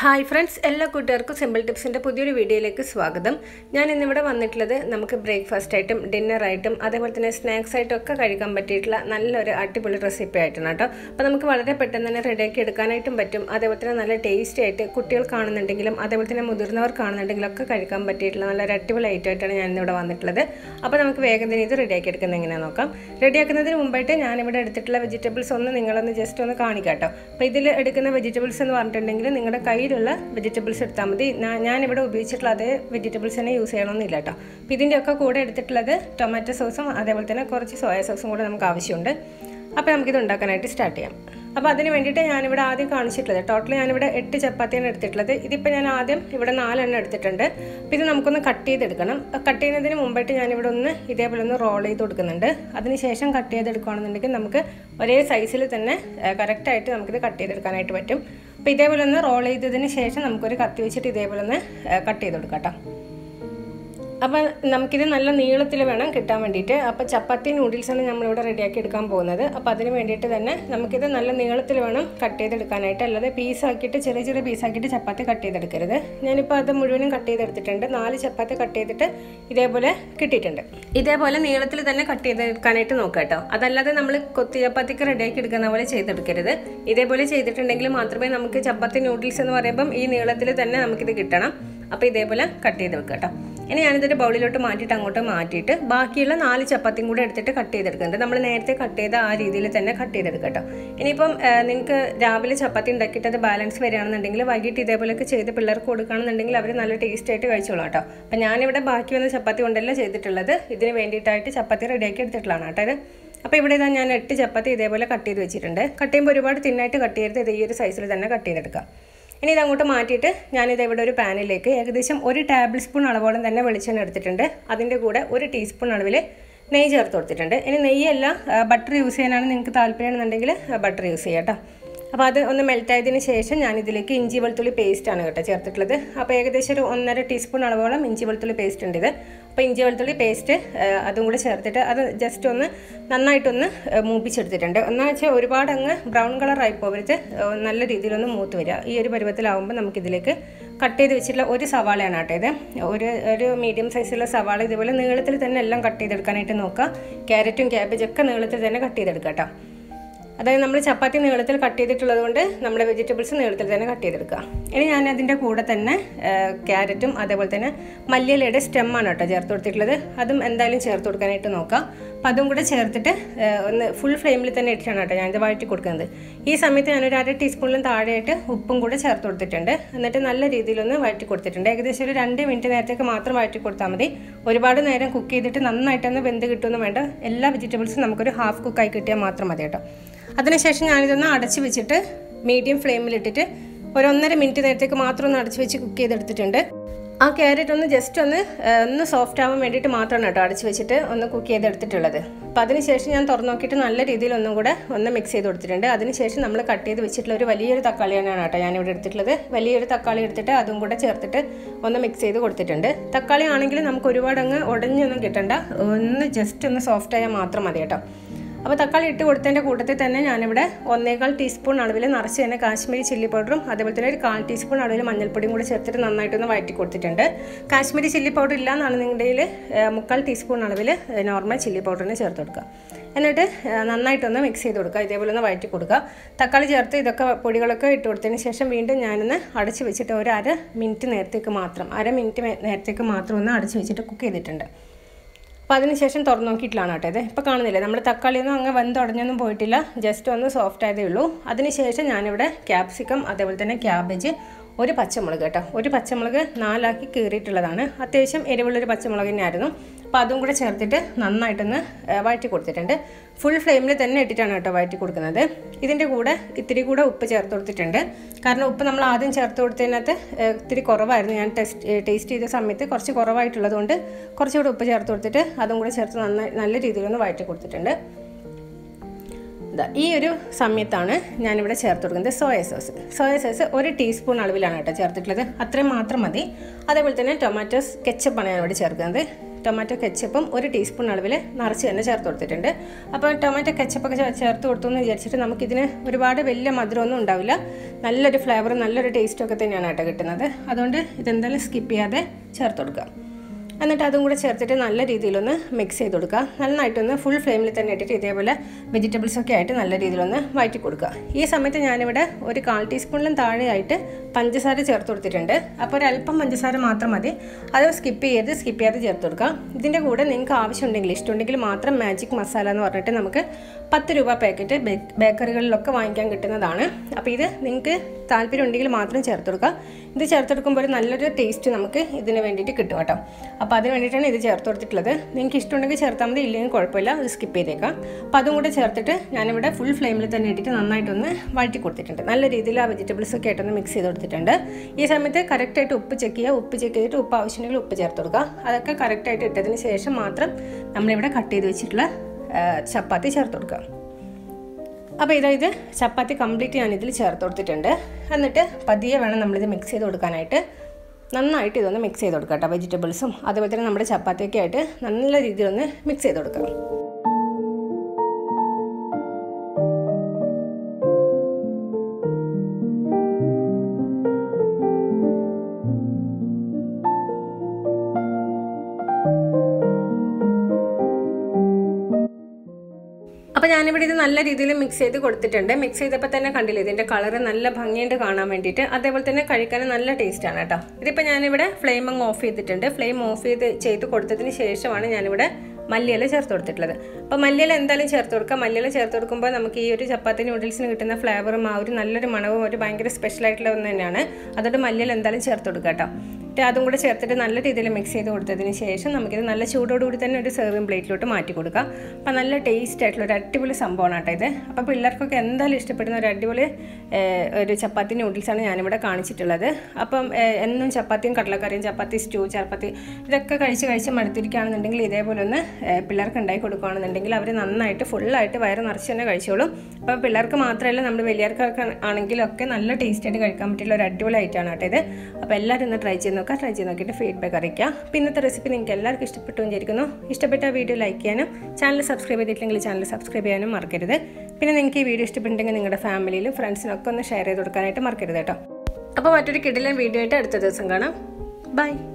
hi friends എല്ലാ കൂട്ടുകാർക്കും simple ടിപ്സിൻ്റെ പുതിയൊരു വീഡിയോയിലേക്ക് സ്വാഗതം ഞാൻ ഇന്നിവിടെ വന്നിട്ടുള്ളത് നമുക്ക് ബ്രേക്ക്ഫാസ്റ്റ് ആയിട്ടും ഡിന്നറായിട്ടും അതേപോലെ തന്നെ സ്നാക്സ് ആയിട്ടും ഒക്കെ കഴിക്കാൻ പറ്റിയിട്ടുള്ള നല്ലൊരു അടിപൊളി റെസിപ്പി ആയിട്ടാണ് കേട്ടോ അപ്പോൾ നമുക്ക് വളരെ പെട്ടെന്ന് തന്നെ റെഡിയാക്കി എടുക്കാനായിട്ടും പറ്റും അതേപോലെ തന്നെ നല്ല ടേസ്റ്റി ആയിട്ട് കുട്ടികൾ കാണുന്നുണ്ടെങ്കിലും അതേപോലെ തന്നെ മുതിർന്നവർ കാണുന്നുണ്ടെങ്കിലും ഒക്കെ കഴിക്കാൻ പറ്റിയിട്ടുള്ള നല്ലൊരു അടിപൊളി ഐറ്റമായിട്ടാണ് ഞാൻ ഇന്നിവിടെ വന്നിട്ടുള്ളത് അപ്പോൾ നമുക്ക് വേഗം തന്നെ ഇത് റെഡിയാക്കി എടുക്കുന്നത് എങ്ങനെയാണെന്ന് നോക്കാം റെഡിയാക്കുന്നതിന് മുമ്പായിട്ട് ഞാനിവിടെ എടുത്തിട്ടുള്ള വെജിറ്റബിൾസ് ഒന്ന് നിങ്ങളൊന്ന് ജസ്റ്റ് ഒന്ന് കാണിക്കാം കേട്ടോ അപ്പോൾ ഇതിൽ എടുക്കുന്ന വെജിറ്റബിൾസ് എന്ന് പറഞ്ഞിട്ടുണ്ടെങ്കിൽ നിങ്ങളുടെ കയ്യിലുള്ള വെജിറ്റബിൾസ് എടുത്താൽ മതി ഞാ- ഞാനിവിടെ ഉപയോഗിച്ചിട്ടുള്ള അതേ വെജിറ്റബിൾസ് തന്നെ യൂസ് ചെയ്യണമെന്നില്ല കേട്ടോ അപ്പോൾ ഇതിൻ്റെയൊക്കെ കൂടെ എടുത്തിട്ടുള്ളത് ടൊമാറ്റോ സോസും അതേപോലെ തന്നെ കുറച്ച് സോയ സോസും കൂടെ നമുക്ക് ആവശ്യമുണ്ട് അപ്പോൾ നമുക്കിത് ഉണ്ടാക്കാനായിട്ട് സ്റ്റാർട്ട് ചെയ്യാം അപ്പോൾ അതിന് വേണ്ടിയിട്ട് ഞാനിവിടെ ആദ്യം കാണിച്ചിട്ടുള്ളത് ടോട്ടൽ ഞാനിവിടെ എട്ട് ചപ്പാത്തിയാണ് എടുത്തിട്ടുള്ളത് ഇതിപ്പോൾ ഞാൻ ആദ്യം ഇവിടെ നാലെണ്ണം എടുത്തിട്ടുണ്ട് അപ്പോൾ ഇത് നമുക്കൊന്ന് കട്ട് ചെയ്തെടുക്കണം കട്ട് ചെയ്യുന്നതിന് മുമ്പായിട്ട് ഞാനിവിടെ ഒന്ന് ഇതേപോലെ ഒന്ന് റോൾ ചെയ്ത് കൊടുക്കുന്നുണ്ട് അതിനുശേഷം കട്ട് ചെയ്തെടുക്കുകയാണെന്നുണ്ടെങ്കിൽ നമുക്ക് ഒരേ സൈസിൽ തന്നെ കറക്റ്റായിട്ട് നമുക്കിത് കട്ട് ചെയ്തെടുക്കാനായിട്ട് പറ്റും അപ്പോൾ ഇതേപോലെ ഒന്ന് റോൾ ചെയ്തതിന് ശേഷം നമുക്കൊരു കത്തി വെച്ചിട്ട് ഇതേപോലെ ഒന്ന് കട്ട് ചെയ്ത് കൊടുക്കാം കേട്ടോ അപ്പം നമുക്കിത് നല്ല നീളത്തിൽ വേണം കിട്ടാൻ വേണ്ടിയിട്ട് അപ്പോൾ ചപ്പാത്തി നൂഡിൽസാണ് നമ്മളിവിടെ റെഡിയാക്കി എടുക്കാൻ പോകുന്നത് അപ്പോൾ അതിന് വേണ്ടിയിട്ട് തന്നെ നമുക്കിത് നല്ല നീളത്തിൽ വേണം കട്ട് ചെയ്തെടുക്കാനായിട്ട് അല്ലാതെ പീസാക്കിയിട്ട് ചെറിയ ചെറിയ പീസാക്കിയിട്ട് ചപ്പാത്തി കട്ട് ചെയ്തെടുക്കരുത് ഞാനിപ്പോൾ അത് മുഴുവനും കട്ട് ചെയ്തെടുത്തിട്ടുണ്ട് നാല് ചപ്പാത്തി കട്ട് ചെയ്തിട്ട് ഇതേപോലെ കിട്ടിയിട്ടുണ്ട് ഇതേപോലെ നീളത്തിൽ തന്നെ കട്ട് ചെയ്തെടുക്കാനായിട്ട് നോക്കുക കേട്ടോ അതല്ലാതെ നമ്മൾ കൊത്തി ചപ്പാത്തിക്ക് റെഡിയാക്കി എടുക്കുന്ന പോലെ ചെയ്തെടുക്കരുത് ഇതേപോലെ ചെയ്തിട്ടുണ്ടെങ്കിൽ മാത്രമേ നമുക്ക് ചപ്പാത്തി നൂഡിൽസ് എന്ന് പറയുമ്പം ഈ നീളത്തിൽ തന്നെ നമുക്കിത് കിട്ടണം അപ്പോൾ ഇതേപോലെ കട്ട് ചെയ്ത് വെക്കുക കേട്ടോ ഇനി ഞാനിതൊരു ബൗളിലോട്ട് മാറ്റിയിട്ട് അങ്ങോട്ട് മാറ്റിയിട്ട് ബാക്കിയുള്ള നാല് ചപ്പാത്തിയും കൂടെ എടുത്തിട്ട് കട്ട് ചെയ്തെടുക്കുന്നുണ്ട് നമ്മൾ നേരത്തെ കട്ട് ചെയ്ത ആ രീതിയിൽ തന്നെ കട്ട് ചെയ്തെടുക്കുക കേട്ടോ ഇനിയിപ്പം നിങ്ങൾക്ക് രാവിലെ ചപ്പാത്തി ഉണ്ടാക്കിയിട്ട് അത് ബാലൻസ് വരികയാണെന്നുണ്ടെങ്കിൽ വൈകിട്ട് ഇതേപോലെയൊക്കെ ചെയ്ത് പിള്ളേർക്ക് കൊടുക്കുകയാണെന്നുണ്ടെങ്കിൽ അവർ നല്ല ടേസ്റ്റ് ആയിട്ട് കഴിച്ചോളാം കേട്ടോ അപ്പം ഞാനിവിടെ ബാക്കി വന്ന ചപ്പാത്തി കൊണ്ടല്ല ചെയ്തിട്ടുള്ളത് ഇതിന് വേണ്ടിയിട്ടായിട്ട് ചപ്പാത്തി റെഡിയാക്കി എടുത്തിട്ടുള്ളതാണ് കേട്ടോ ഇത് അപ്പോൾ ഇവിടെ ഇതാ ഞാൻ എട്ട് ചപ്പാത്തി ഇതേപോലെ കട്ട് ചെയ്ത് വെച്ചിട്ടുണ്ട് കട്ട് ചെയ്യുമ്പോൾ ഒരുപാട് തിന്നായിട്ട് കട്ട് ചെയ്യരുത് ഇത് ഈ ഒരു സൈസിൽ തന്നെ കട്ട് ചെയ്തെടുക്കാം ഇനി ഇത് അങ്ങോട്ട് മാറ്റിയിട്ട് ഞാനിത് ഇവിടെ ഒരു പാനിലേക്ക് ഏകദേശം ഒരു ടേബിൾ സ്പൂൺ അളവോളം തന്നെ വെളിച്ചെണ്ണ എടുത്തിട്ടുണ്ട് അതിൻ്റെ കൂടെ ഒരു ടീസ്പൂൺ അളവിൽ നെയ്യ് ചേർത്ത് കൊടുത്തിട്ടുണ്ട് ഇനി നെയ്യല്ല ബട്ടർ യൂസ് ചെയ്യാനാണ് നിങ്ങൾക്ക് താല്പര്യമാണെന്നുണ്ടെങ്കിൽ ബട്ടർ യൂസ് ചെയ്യാം കേട്ടോ അപ്പോൾ അത് ഒന്ന് മെൽറ്റ് ആയതിനു ശേഷം ഞാനിതിലേക്ക് ഇഞ്ചി വെളുത്തുള്ളി പേസ്റ്റാണ് കേട്ടോ ചേർത്തിട്ടുള്ളത് അപ്പോൾ ഏകദേശം ഒരു ഒന്നര ടീസ്പൂൺ അളവോളം ഇഞ്ചി വെളുത്തുള്ളി പേസ്റ്റ് ഉണ്ട് ഇത് അപ്പോൾ ഇഞ്ചി വെളുത്തുള്ളി പേസ്റ്റ് അതും കൂടെ ചേർത്തിട്ട് അത് ജസ്റ്റ് ഒന്ന് നന്നായിട്ടൊന്ന് മൂപ്പിച്ചെടുത്തിട്ടുണ്ട് എന്നാ വെച്ചാൽ ഒരുപാട് അങ്ങ് ബ്രൗൺ കളർ ആയി പോകരുത് നല്ല രീതിയിലൊന്ന് മൂത്ത് വരിക ഈ ഒരു പരുവത്തിലാവുമ്പോൾ നമുക്കിതിലേക്ക് കട്ട് ചെയ്ത് വെച്ചിട്ടുള്ള ഒരു സവാളയാണ് കേട്ടോ ഇത് ഒരു ഒരു മീഡിയം സൈസുള്ള സവാള ഇതുപോലെ നീളത്തിൽ തന്നെ എല്ലാം കട്ട് ചെയ്തെടുക്കാനായിട്ട് നോക്കുക ക്യാരറ്റും ക്യാബേജും ഒക്കെ നീളത്തിൽ തന്നെ കട്ട് ചെയ്തെടുക്കുക കേട്ടോ അതായത് നമ്മൾ ചപ്പാത്തി നീളത്തിൽ കട്ട് ചെയ്തിട്ടുള്ളത് കൊണ്ട് നമ്മുടെ വെജിറ്റബിൾസ് നീളത്തിൽ തന്നെ കട്ട് ചെയ്തെടുക്കുക ഇനി ഞാൻ അതിൻ്റെ കൂടെ തന്നെ ക്യാരറ്റും അതേപോലെ തന്നെ മല്ലിയിലയുടെ സ്റ്റെമ്മാണ് കേട്ടോ ചേർത്ത് കൊടുത്തിട്ടുള്ളത് അതും എന്തായാലും ചേർത്ത് കൊടുക്കാനായിട്ട് നോക്കാം അപ്പം അതും കൂടെ ചേർത്തിട്ട് ഒന്ന് ഫുൾ ഫ്ലെയിമിൽ തന്നെ ഇട്ടിട്ടാണ് കേട്ടോ ഞാനിത് വഴറ്റി കൊടുക്കുന്നത് ഈ സമയത്ത് ഞാനൊരു അര ടീസ്പൂണിലും താഴെയായിട്ട് ഉപ്പും കൂടെ ചേർത്ത് കൊടുത്തിട്ടുണ്ട് എന്നിട്ട് നല്ല രീതിയിലൊന്ന് വഴറ്റി കൊടുത്തിട്ടുണ്ട് ഏകദേശം ഒരു രണ്ട് മിനിറ്റ് നേരത്തേക്ക് മാത്രം വഴറ്റി കൊടുത്താൽ മതി ഒരുപാട് നേരം കുക്ക് ചെയ്തിട്ട് നന്നായിട്ടൊന്ന് വെന്ത് കിട്ടുമെന്ന് വേണ്ട എല്ലാ വെജിറ്റബിൾസും നമുക്കൊരു ഹാഫ് കുക്കായി കിട്ടിയാൽ മാത്രം മതി കേട്ടോ അതിനുശേഷം ഞാനിതൊന്ന് അടച്ച് വെച്ചിട്ട് മീഡിയം ഫ്ലെയിമിലിട്ടിട്ട് ഒരു ഒന്നര മിനിറ്റ് നേരത്തേക്ക് മാത്രം ഒന്ന് അടച്ച് വെച്ച് കുക്ക് ചെയ്തെടുത്തിട്ടുണ്ട് ആ ക്യാരറ്റ് ഒന്ന് ജസ്റ്റ് ഒന്ന് ഒന്ന് സോഫ്റ്റ് ആവാൻ വേണ്ടിയിട്ട് മാത്രമാണ് കേട്ടോ അടച്ച് വെച്ചിട്ട് ഒന്ന് കുക്ക് ചെയ്തെടുത്തിട്ടുള്ളത് അപ്പോൾ അതിനുശേഷം ഞാൻ തുറന്നു നോക്കിയിട്ട് നല്ല രീതിയിൽ ഒന്നും കൂടെ ഒന്ന് മിക്സ് ചെയ്ത് കൊടുത്തിട്ടുണ്ട് അതിനുശേഷം നമ്മൾ കട്ട് ചെയ്ത് വെച്ചിട്ടുള്ള ഒരു വലിയൊരു തക്കാളിയാണ് കേട്ടോ ഞാനിവിടെ എടുത്തിട്ടുള്ളത് വലിയൊരു തക്കാളി എടുത്തിട്ട് അതും കൂടെ ചേർത്തിട്ട് ഒന്ന് മിക്സ് ചെയ്ത് കൊടുത്തിട്ടുണ്ട് തക്കാളി ആണെങ്കിൽ നമുക്ക് ഒരുപാട് അങ്ങ് ഉടഞ്ഞൊന്നും കിട്ടണ്ട ഒന്ന് ജസ്റ്റ് ഒന്ന് സോഫ്റ്റ് ആയാൽ മാത്രം മതി കേട്ടോ അപ്പോൾ തക്കാളി ഇട്ട് കൊടുത്തതിൻ്റെ കൂട്ടത്തിൽ തന്നെ ഞാനിവിടെ ഒന്നേകാൽ ടീസ്പൂൺ അളവിൽ നിറച്ച് തന്നെ കാശ്മീരി ചില്ലി പൗഡറും അതേപോലെ തന്നെ ഒരു കാൽ ടീസ്പൂൺ അളവിൽ മഞ്ഞൾപ്പൊടിയും കൂടി ചേർത്തിട്ട് നന്നായിട്ടൊന്ന് വഴറ്റി കൊടുത്തിട്ടുണ്ട് കാശ്മീരി ചില്ലി പൗഡർ ഇല്ലയെന്നാണ് നിങ്ങളുടെ മുക്കാൽ ടീസ്പൂൺ അളവിൽ നോർമൽ ചില്ലി പൗഡറിന് ചേർത്ത് കൊടുക്കുക എന്നിട്ട് നന്നായിട്ടൊന്ന് മിക്സ് ചെയ്ത് കൊടുക്കുക ഇതേപോലെ ഒന്ന് വഴറ്റി കൊടുക്കുക തക്കാളി ചേർത്ത് ഇതൊക്കെ പൊടികളൊക്കെ ഇട്ട് കൊടുത്തതിന് ശേഷം വീണ്ടും ഞാനൊന്ന് അടച്ച് വെച്ചിട്ട് ഒരു അര മിനിറ്റ് നേരത്തേക്ക് മാത്രം അര മിനിറ്റ് നേരത്തേക്ക് മാത്രം ഒന്ന് അടച്ച് വെച്ചിട്ട് കുക്ക് ചെയ്തിട്ടുണ്ട് അപ്പോൾ അതിനുശേഷം തുറന്നു നോക്കിയിട്ടാണ് കേട്ടോ ഇത് ഇപ്പോൾ കാണുന്നില്ല നമ്മൾ തക്കാളിയൊന്നും അങ്ങ് വെന്തുടഞ്ഞൊന്നും പോയിട്ടില്ല ജസ്റ്റ് ഒന്ന് സോഫ്റ്റ് ആയതേ ഉള്ളൂ അതിനുശേഷം ഞാനിവിടെ ക്യാപ്സിക്കം അതേപോലെ തന്നെ ക്യാബേജ് ഒരു പച്ചമുളക് കേട്ടോ ഒരു പച്ചമുളക് നാലാക്കി കീറിയിട്ടുള്ളതാണ് അത്യാവശ്യം എരിവുള്ളൊരു പച്ചമുളക് തന്നെയായിരുന്നു അപ്പോൾ അതും കൂടെ ചേർത്തിട്ട് നന്നായിട്ടൊന്ന് വഴറ്റി കൊടുത്തിട്ടുണ്ട് ഫുൾ ഫ്ലെയിമിൽ തന്നെ ഇട്ടിട്ടാണ് കേട്ടോ വഴറ്റി കൊടുക്കുന്നത് ഇതിൻ്റെ കൂടെ ഇത്തിരി കൂടെ ഉപ്പ് ചേർത്ത് കൊടുത്തിട്ടുണ്ട് കാരണം ഉപ്പ് നമ്മൾ ആദ്യം ചേർത്ത് കൊടുത്തതിനകത്ത് ഇത്തിരി കുറവായിരുന്നു ഞാൻ ടെസ്റ്റ് ടേസ്റ്റ് ചെയ്ത സമയത്ത് കുറച്ച് കുറവായിട്ടുള്ളത് കൊണ്ട് കുറച്ചുകൂടെ ഉപ്പ് ചേർത്ത് കൊടുത്തിട്ട് അതും കൂടെ ചേർത്ത് നന്നായി നല്ല രീതിയിലൊന്ന് വഴറ്റി കൊടുത്തിട്ടുണ്ട് ഇതാ ഈ ഒരു സമയത്താണ് ഞാനിവിടെ ചേർത്ത് കൊടുക്കുന്നത് സോയ സോസ് സോയ സോസ് ഒരു ടീസ്പൂൺ അളവിലാണ് കേട്ടോ ചേർത്തിട്ടുള്ളത് അത്രയും മാത്രം മതി അതേപോലെ തന്നെ ടൊമാറ്റോസ് കെച്ചപ്പാണ് ഞാനിവിടെ ചേർക്കുന്നത് ടൊമാറ്റോ കെച്ചപ്പും ഒരു ടീസ്പൂൺ അളവിൽ നിറച്ച് തന്നെ ചേർത്ത് കൊടുത്തിട്ടുണ്ട് അപ്പോൾ ടൊമാറ്റോ കെച്ചപ്പൊക്കെ ചേ- ചേർത്ത് കൊടുത്തു എന്ന് വിചാരിച്ചിട്ട് നമുക്കിതിന് ഒരുപാട് വലിയ മധുരമൊന്നും ഉണ്ടാവില്ല നല്ലൊരു ഫ്ലേവറും നല്ലൊരു ടേസ്റ്റും ഒക്കെ തന്നെയാണ് കേട്ടോ കിട്ടുന്നത് അതുകൊണ്ട് ഇതെന്തായാലും സ്കിപ്പ് ചെയ്യാതെ ചേർത്ത് കൊടുക്കുക എന്നിട്ട് അതും കൂടെ ചേർത്തിട്ട് നല്ല രീതിയിലൊന്ന് മിക്സ് ചെയ്ത് കൊടുക്കുക നന്നായിട്ടൊന്ന് ഫുൾ ഫ്ലെയിമിൽ തന്നെ ഇട്ടിട്ട് ഇതേപോലെ വെജിറ്റബിൾസ് ഒക്കെ ആയിട്ട് നല്ല രീതിയിലൊന്ന് വഴറ്റി കൊടുക്കുക ഈ സമയത്ത് ഞാനിവിടെ ഒരു കാൽ ടീസ്പൂണിലും താഴെയായിട്ട് പഞ്ചസാര ചേർത്ത് കൊടുത്തിട്ടുണ്ട് അപ്പോൾ ഒരല്പം പഞ്ചസാര മാത്രം മതി അത് സ്കിപ്പ് ചെയ്ത് സ്കിപ്പ് ചെയ്യാതെ ചേർത്ത് കൊടുക്കുക ഇതിൻ്റെ കൂടെ നിങ്ങൾക്ക് ആവശ്യമുണ്ടെങ്കിൽ ഇഷ്ടമുണ്ടെങ്കിൽ മാത്രം മാജിക് മസാല എന്ന് പറഞ്ഞിട്ട് നമുക്ക് പത്ത് രൂപ പാക്കറ്റ് ബേക്കറികളിലൊക്കെ വാങ്ങിക്കാൻ കിട്ടുന്നതാണ് അപ്പോൾ ഇത് നിങ്ങൾക്ക് താല്പര്യം ഉണ്ടെങ്കിൽ മാത്രം ചേർത്ത് കൊടുക്കുക ഇത് ചേർത്ത് കൊടുക്കുമ്പോൾ ഒരു നല്ലൊരു ടേസ്റ്റ് നമുക്ക് ഇതിന് വേണ്ടിയിട്ട് കിട്ടും കേട്ടോ അപ്പോൾ അതിന് വേണ്ടിയിട്ടാണ് ഇത് ചേർത്ത് കൊടുത്തിട്ടുള്ളത് നിങ്ങൾക്ക് ഇഷ്ടമുണ്ടെങ്കിൽ ചേർത്താൽ മതി ഇല്ലെങ്കിൽ കുഴപ്പമില്ല അത് സ്കിപ്പ് ചെയ്തേക്കാം അപ്പോൾ അതും കൂടെ ചേർത്തിട്ട് ഞാനിവിടെ ഫുൾ ഫ്ലെയിമിൽ തന്നെ ഇട്ടിട്ട് നന്നായിട്ടൊന്ന് വഴറ്റി കൊടുത്തിട്ടുണ്ട് നല്ല രീതിയിൽ ആ വെജിറ്റബിൾസ് ഒക്കെ ആയിട്ടൊന്ന് മിക്സ് ചെയ്ത് കൊടുത്തിട്ടുണ്ട് ഈ സമയത്ത് കറക്റ്റായിട്ട് ഉപ്പ് ചെക്ക് ചെയ്യുക ഉപ്പ് ചെക്ക് ചെയ്തിട്ട് ഉപ്പ് ആവശ്യമുണ്ടെങ്കിൽ ഉപ്പ് ചേർത്ത് കൊടുക്കുക അതൊക്കെ കറക്റ്റായിട്ട് ഇട്ടതിന് ശേഷം മാത്രം നമ്മളിവിടെ കട്ട് ചെയ്ത് വെച്ചിട്ടുള്ള ആ, ചപ്പാത്തി ചേർത്ത് കൊടുക്കുക അപ്പോൾ ഇതാ ഇത് ചപ്പാത്തി കംപ്ലീറ്റ് ഞാനിതിൽ ചേർത്ത് കൊടുത്തിട്ടുണ്ട് എന്നിട്ട് പതിയെ വേണം നമ്മളിത് മിക്സ് ചെയ്ത് കൊടുക്കാനായിട്ട് നന്നായിട്ട് ഇതൊന്ന് മിക്സ് ചെയ്ത് കൊടുക്കാം കേട്ടോ വെജിറ്റബിൾസും അതുപോലെ തന്നെ നമ്മുടെ ചപ്പാത്തിയൊക്കെ ആയിട്ട് നല്ല രീതിയിലൊന്ന് മിക്സ് ചെയ്ത് കൊടുക്കാം അപ്പോൾ ഞാനിവിടെ ഇത് നല്ല രീതിയിൽ മിക്സ് ചെയ്ത് കൊടുത്തിട്ടുണ്ട് മിക്സ് ചെയ്തപ്പോൾ തന്നെ കണ്ടില്ലേ ഇതിൻ്റെ കളറ് നല്ല ഭംഗിയുണ്ട് കാണാൻ വേണ്ടിയിട്ട് അതേപോലെ തന്നെ കഴിക്കാൻ നല്ല ടേസ്റ്റാണ് കേട്ടോ ഇതിപ്പോൾ ഞാനിവിടെ ഫ്ലെയിം അങ്ങ് ഓഫ് ചെയ്തിട്ടുണ്ട് ഫ്ലെയിം ഓഫ് ചെയ്ത് ചെയ്ത് കൊടുത്തതിന് ശേഷമാണ് ഞാനിവിടെ മല്ലിയില ചേർത്ത് കൊടുത്തിട്ടുള്ളത് അപ്പോൾ മല്ലിയില എന്തായാലും ചേർത്ത് കൊടുക്കുക മല്ലിയില ചേർത്ത് കൊടുക്കുമ്പോൾ നമുക്ക് ഈ ഒരു ചപ്പാത്തി നൂഡിൽസിന് കിട്ടുന്ന ഫ്ലേവറും ആ ഒരു നല്ലൊരു മണവും ഒരു ഭയങ്കര സ്പെഷ്യൽ ആയിട്ടുള്ള ഒന്ന് തന്നെയാണ് അതുകൊണ്ട് മല്ലിയില എന്തായാലും ചേർത്ത് കൊടുക്കുക കേട്ടോ എന്നിട്ട് അതും കൂടെ ചേർത്തിട്ട് നല്ല രീതിയിൽ മിക്സ് ചെയ്ത് കൊടുത്തതിന് ശേഷം നമുക്കിത് നല്ല ചൂടോടുകൂടി തന്നെ ഒരു സെർവിങ് പ്ലേറ്റിലോട്ട് മാറ്റി കൊടുക്കാം അപ്പോൾ നല്ല ടേസ്റ്റ് ആയിട്ടുള്ള ഒരു അടിപൊളി സംഭവമാണ് കേട്ടോ ഇത് അപ്പോൾ പിള്ളേർക്കൊക്കെ എന്തായാലും ഇഷ്ടപ്പെടുന്ന ഒരു അടിപൊളി ഏഹ്, ഒരു ചപ്പാത്തി നൂഡിൽസാണ് ഞാനിവിടെ കാണിച്ചിട്ടുള്ളത് അപ്പം ഏഹ്, എന്നും ചപ്പാത്തിയും കടലക്കറിയും ചപ്പാത്തി സ്റ്റൂ ചപ്പാത്തി ഇതൊക്കെ കഴിച്ച് കഴിച്ച് മടുത്തിരിക്കുകയാണെന്നുണ്ടെങ്കിൽ ഇതേപോലെ ഒന്ന് ഏഹ്, പിള്ളേർക്ക് ഉണ്ടാക്കി കൊടുക്കുകയാണെന്നുണ്ടെങ്കിൽ അവർ നന്നായിട്ട് ഫുള്ളായിട്ട് വയറ് നിറച്ച് തന്നെ കഴിച്ചോളും അപ്പോൾ പിള്ളേർക്ക് മാത്രമല്ല നമ്മുടെ വലിയവർക്കൊക്കെ ആണെങ്കിലും ഒക്കെ നല്ല ടേസ്റ്റ് ആയിട്ട് കഴിക്കാൻ പറ്റിയുള്ള ഒരു അടിപൊളി ഐറ്റമാണ് കേട്ടോ ഇത് അപ്പോൾ എല്ലാവരും ഒന്ന് ട്രൈ ചെയ്ത് നോക്കുക ട്രൈ ചെയ്ത് നോക്കിയിട്ട് ഫീഡ്ബാക്ക് അറിയിക്കുക അപ്പോൾ ഇന്നത്തെ റെസിപ്പി നിങ്ങൾക്ക് എല്ലാവർക്കും ഇഷ്ടപ്പെട്ടു വിചാരിക്കുന്നു ഇഷ്ടപ്പെട്ട വീഡിയോ ലൈക്ക് ചെയ്യാനും ചാനൽ സബ്സ്ക്രൈബ് ചെയ്തിട്ടില്ലെങ്കിൽ ചാനൽ സബ്സ്ക്രൈബ് ചെയ്യാനും മറക്കരുത് പിന്നെ നിങ്ങൾക്ക് ഈ വീഡിയോ ഇഷ്ടപ്പെട്ടുണ്ടെങ്കിൽ നിങ്ങളുടെ ഫാമിലിയിലും ഫ്രണ്ട്സിനും ഒക്കെ ഒന്ന് ഷെയർ ചെയ്ത് കൊടുക്കാനായിട്ട് മറക്കരുത് കേട്ടോ അപ്പോൾ മറ്റൊരു കിടിലൻ വീഡിയോ ആയിട്ട് അടുത്ത ദിവസം കാണാം ബൈ